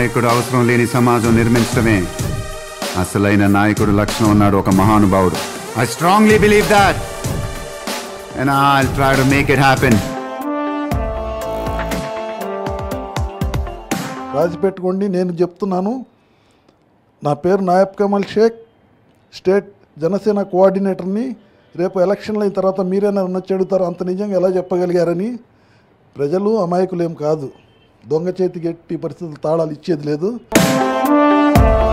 నాయకుడు అవసరం లేని సమాజం నిర్మించడమే అసలైన నాయకుడు లక్షణం ఉన్నాడు ఒక మహానుభావుడు I strongly believe that and I try to make it happen రాసి పెట్టుకోండి నేను చెప్తున్నాను నా పేరు నాయబ్ కమల్ షేక్ స్టేట్ జనసేన కోఆర్డినేటర్ని రేపు ఎలక్షన్లు అయిన తర్వాత మీరైనా ఉన్నచ్చి అడుగుతారు అంత నిజంగా ఎలా చెప్పగలిగారని ప్రజలు అమాయకులేం కాదు దొంగ చేతికి ఎట్టి పరిస్థితులు తాళాలు ఇచ్చేది లేదు